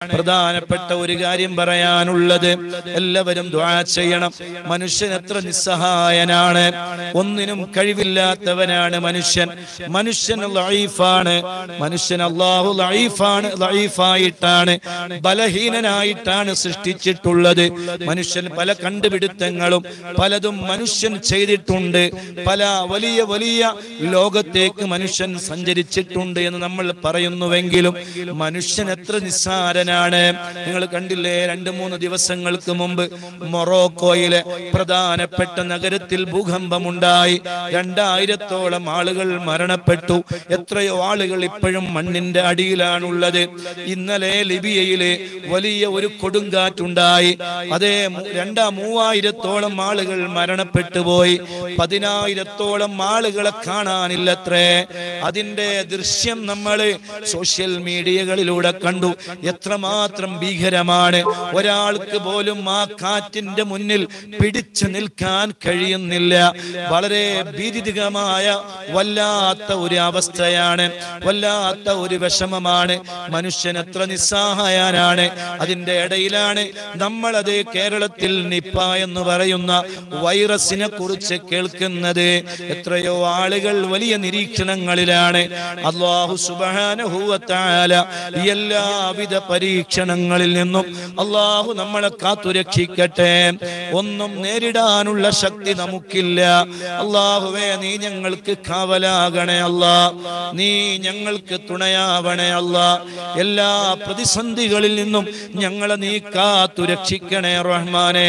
പ്രധാനപ്പെട്ട ഒരു കാര്യം പറയാനുള്ളത് എല്ലാവരും ദ്വാ ചെയ്യണം മനുഷ്യൻ എത്ര നിസ്സഹായനാണ് ഒന്നിനും കഴിവില്ലാത്തവനാണ് മനുഷ്യൻ മനുഷ്യൻ ലൈഫാണ് മനുഷ്യൻ അള്ളാഹു ലൈഫാണ് ലൈഫായിട്ടാണ് ബലഹീനനായിട്ടാണ് സൃഷ്ടിച്ചിട്ടുള്ളത് മനുഷ്യൻ പല കണ്ടുപിടുത്തങ്ങളും പലതും മനുഷ്യൻ ചെയ്തിട്ടുണ്ട് പല വലിയ വലിയ ലോകത്തേക്ക് മനുഷ്യൻ സഞ്ചരിച്ചിട്ടുണ്ട് എന്ന് നമ്മൾ പറയുന്നുവെങ്കിലും മനുഷ്യൻ എത്ര നിസ്സാരനാണ് നിങ്ങൾ കണ്ടില്ലേ രണ്ട് മൂന്ന് ദിവസങ്ങൾക്ക് മുമ്പ് മൊറോക്കോയിലെ പ്രധാനപ്പെട്ട നഗരത്തിൽ ഭൂകമ്പമുണ്ടായി രണ്ടായിരത്തോളം ആളുകൾ മരണപ്പെട്ടു എത്രയോ ആളുകൾ ഇപ്പോഴും മണ്ണിന്റെ അടിയിലാണുള്ളത് ഇന്നലെ ലിബിയയിലെ വലിയ ഒരു കൊടുങ്കാറ്റുണ്ടായി അതേ മു- രണ്ടാ മൂവായിരത്തോളം ആളുകൾ മരണപ്പെട്ടു പോയി പതിനായിരത്തോളം ആളുകളെ കാണാനില്ലത്രേ അതിന്റെ ദൃശ്യം നമ്മൾ സോഷ്യൽ മീഡിയകളിലൂടെ കണ്ടു എത്രമാത്രം ഭീകരമാണ് ഒരാൾക്ക് പോലും ആ കാറ്റിന്റെ മുന്നിൽ പിടിച്ചു നിൽക്കാൻ കഴിയുന്നില്ല വളരെ ഭീതികമായ വല്ലാത്ത ഒരു അവസ്ഥയാണ് വല്ലാത്ത ഒരു വിഷമമാണ് മനുഷ്യൻ എത്ര നിസ്സഹായനാണ് അതിന്റെ ഇടയിലാണ് നമ്മളത് കേരളത്തിൽ നിപ്പ എന്ന് പറയുന്ന വൈറസിനെ കുറിച്ച് കേൾക്കുന്നത് എത്രയോ ആളുകൾ വലിയ നിരീക്ഷണങ്ങളിലാണ് അള്ളാഹു സുബാനുഭൂവത്താല എല്ലാവിധ പരീക്ഷണങ്ങളിൽ നിന്നും അള്ളാഹു നമ്മളെ കാത്തുരക്ഷിക്കട്ടെ ഒന്നും നേരിടാനുള്ള ശക്തി നമുക്കില്ല അള്ളാഹുവേ നീ ഞങ്ങൾക്ക് കാവലാകണേ അല്ലാ നീ ഞങ്ങൾക്ക് തുണയാവണേ അല്ലാ എല്ലാ പ്രതിസന്ധികളിൽ നിന്നും ഞങ്ങളെ നീ കാത്തുരക്ഷിക്കണേ റഹ്മാനെ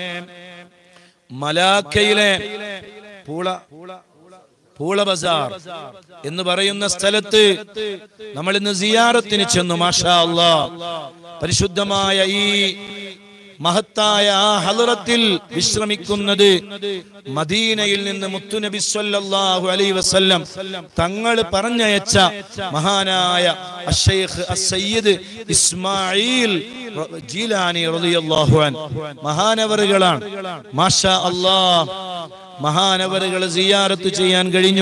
മലാക്കയിലെ പൂള പൂള ബസാർ എന്ന് പറയുന്ന സ്ഥലത്ത് നമ്മൾ ഇന്ന് സിയാറത്തിന് ചെന്നു മാഷാ അല്ലാ പരിശുദ്ധമായ ഈ മഹത്തായ ആ ഹലറത്തിൽ വിശ്രമിക്കുന്നത് മദീനയിൽ നിന്ന് മുത്തുനബി സല്ലല്ലാഹു അലൈഹി വസല്ലം തങ്ങൾ പറഞ്ഞയച്ച മഹാനായ അഷൈഖ് അസയ്യിദ് ഇസ്മായിൽ റ- ജീലാനി റളിയല്ലാഹു അൻ മഹാനവറുകളാണ് മാഷാ അല്ലാഹ് മഹാനവറുകൾ സിയാറത്ത് ചെയ്യാൻ കഴിഞ്ഞു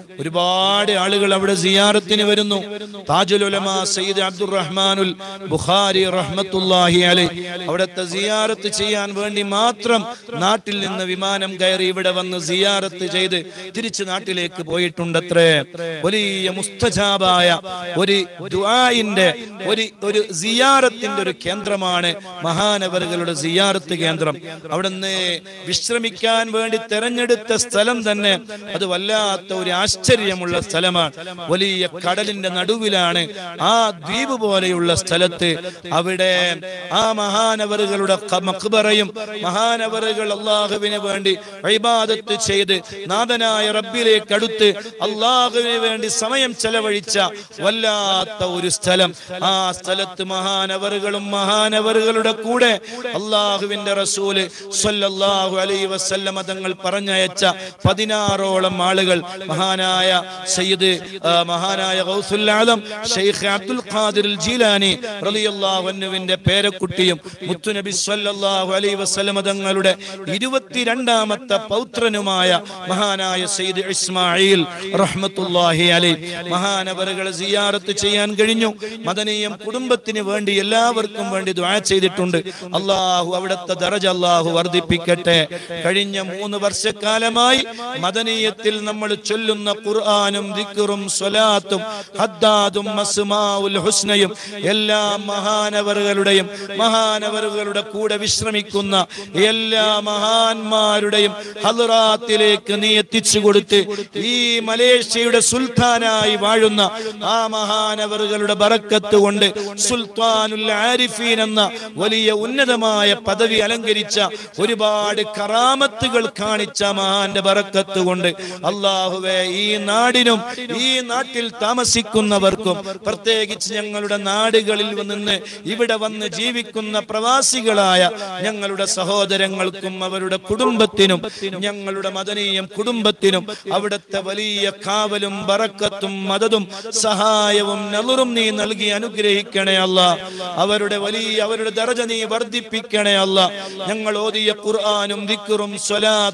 ഒരുപാട് ആളുകൾ അവിടെ സിയാറത്തിന് വരുന്നു താജുൽ ഉലമ സയ്യിദ് അബ്ദുറഹ്മാനുൽ ബുഖാരി റഹ്മത്തുല്ലാഹി അലൈ അവിടുത്തെ സിയാറത്ത് ചെയ്യാൻ വേണ്ടി മാത്രം നാട്ടിൽ നിന്ന് വിമാനം കയറി ഇവിടെ വന്ന് സിയാറത്ത് ചെയ്ത് തിരിച്ച് നാട്ടിലേക്ക് പോയിട്ടുണ്ടത്രേ വലിയ മുസ്തജാബായ ഒരു ദുആഇന്റെ ഒരു ഒരു സിയാറത്തിന്റെ ഒരു കേന്ദ്രമാണ് മഹാനവറുകളുടെ സിയാറത്ത് കേന്ദ്രം അവിടുന്ന് വിശ്രമിക്കാൻ വേണ്ടി തെരഞ്ഞെടുത്ത സ്ഥലം തന്നെ അത് വല്ലാത്ത ഒരു ആശ്ചര്യമുള്ള സ്ഥലമാണ് വലിയ കടലിന്റെ നടുവിലാണ് ആ ദ്വീപ് പോലെയുള്ള സ്ഥലത്ത് അവിടെ ആ മഹാനവറുകളുടെ ക- മക്ബറയും മഹാനവറുകൾ അള്ളാഹുവിന് വേണ്ടി ഇബാദത്ത് ചെയ്ത് നാഥനായ റബ്ബിലേക്ക് അടുത്ത് അള്ളാഹുവിന് വേണ്ടി സമയം ചെലവഴിച്ച വല്ലാത്ത ഒരു സ്ഥലം ആ സ്ഥലത്ത് മഹാനവറുകളും മഹാനവറുകളുടെ കൂടെ അള്ളാഹുവിന്റെ റസൂല് സ്വല്ലല്ലാഹു അലൈഹി വസല്ലമ തങ്ങൾ പറഞ്ഞയച്ച പതിനാറോളം ആളുകൾ മഹാനായ സയ്യിദ് ആ, മഹാനായ ഗൗസുൽ ആലം ഷെയ്ഖ് അബ്ദുൽ ഖാദിർ ജീലാനി റളിയല്ലാഹു അൻഹുവിന്റെ പേരക്കുട്ടിയും മുത്തുനബി സ്വല്ലല്ലാഹു അലൈഹി വസല്ലമ തങ്ങളുടെ ഇരുപത്തിരണ്ടാമത്തെ പൗത്രനുമായ മഹാനായ സയ്യിദ് ഇസ്മായിൽ റഹ്മത്തുള്ളാഹി അലൈഹി മഹാനവറുകളെ സിയാറത്ത് ചെയ്യാൻ കഴിഞ്ഞു മദനീയം കുടുംബത്തിന് വേണ്ടി എല്ലാവർക്കും വേണ്ടി ദുആ ചെയ്തിട്ടുണ്ട് അള്ളാഹു അവിടുത്തെ ദറജ അള്ളാഹു വർദ്ധിപ്പിക്കട്ടെ കഴിഞ്ഞ മൂന്ന് വർഷക്കാലമായി മദനീയത്തിൽ നമ്മൾ ചൊല്ലുന്ന ഖുർആനും ദിക്റും സ്വലാത്തും ഹദ്ദാദും അസ്മാഉൽ ഹുസ്നയും എല്ലാ മഹാനവറുകളുടെയും മഹാനവറുകളുടെ കൂടെ വിശ്രമിക്കുന്ന എല്ലാ മഹാന്മാരുടെയും ഹലറാത്തിലേക്ക് നീ എത്തിച്ചു കൊടുത്ത് ഈ മലേഷ്യയുടെ സുൽത്താനായി വാഴുന്ന ആ മഹാനവറുകളുടെ ബറക്കത്ത് കൊണ്ട് സുൽത്താനുൽ ആരിഫീൻ എന്ന വലിയ ഉന്നതമായ പദവി അലങ്കരിച്ച ഒരുപാട് കറാമത്തുകൾ കാണിച്ച മഹാന്റെ ബറക്കത്ത് കൊണ്ട് അള്ളാഹുവെ ഈ നാടിനും ഈ നാട്ടിൽ താമസിക്കുന്നവർക്കും പ്രത്യേകിച്ച് ഞങ്ങളുടെ നാടുകളിൽ നിന്ന് ഇവിടെ വന്ന് ജീവിക്കുന്ന പ്രവാസികളായ ഞങ്ങളുടെ സഹോദരങ്ങൾക്കും അവരുടെ കുടുംബത്തിനും ഞങ്ങളുടെ മദനീയം കുടുംബത്തിനും അവിടുത്തെ വലിയ കാവലും ബറക്കത്തും മദതും സഹായവും നളുറും നീ നൽകി അനുഗ്രഹിക്കണേ അല്ല അവരുടെ വലിയ അവരുടെ ദറജ നീ വർദ്ധിപ്പിക്കണേ അല്ല ഞങ്ങൾ ഓതിയ ഖുർആാനും ദിക്റും സ്വലാത്തും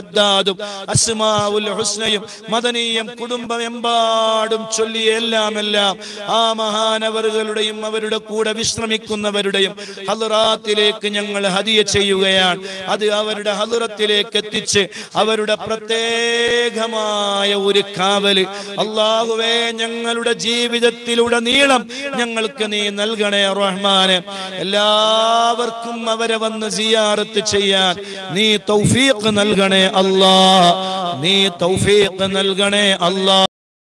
അദ്ദാദും അസ്മാഉൽ ഹുസ്നയും മദനീയം കുടുംബമെമ്പാടും ചൊല്ലിയ എല്ലാം എല്ലാം ആ മഹാനവറുകളുടെയും അവരുടെ കൂടെ വിശ്രമിക്കുന്നവരുടെയും ഹലുറാത്തിലേക്ക് ഞങ്ങൾ ഹദിയ ചെയ്യുകയാണ് അത് അവരുടെ ഹലുറത്തിലേക്ക് എത്തിച്ച് അവരുടെ പ്രത്യേകമായ ഒരു കാവല് അള്ളാഹുവേ ഞങ്ങളുടെ ജീവിതത്തിലുടനീളം ഞങ്ങൾക്ക് നീ നൽകണേ റഹ്മാനെ എല്ലാവർക്കും അവരെ വന്ന് സിയാറത്ത് ചെയ്യാൻ നീ തൗഫീഖ് നൽകണേ അല്ലാ നീ തൗഫീഖ് നൽകണേ അല്ലാ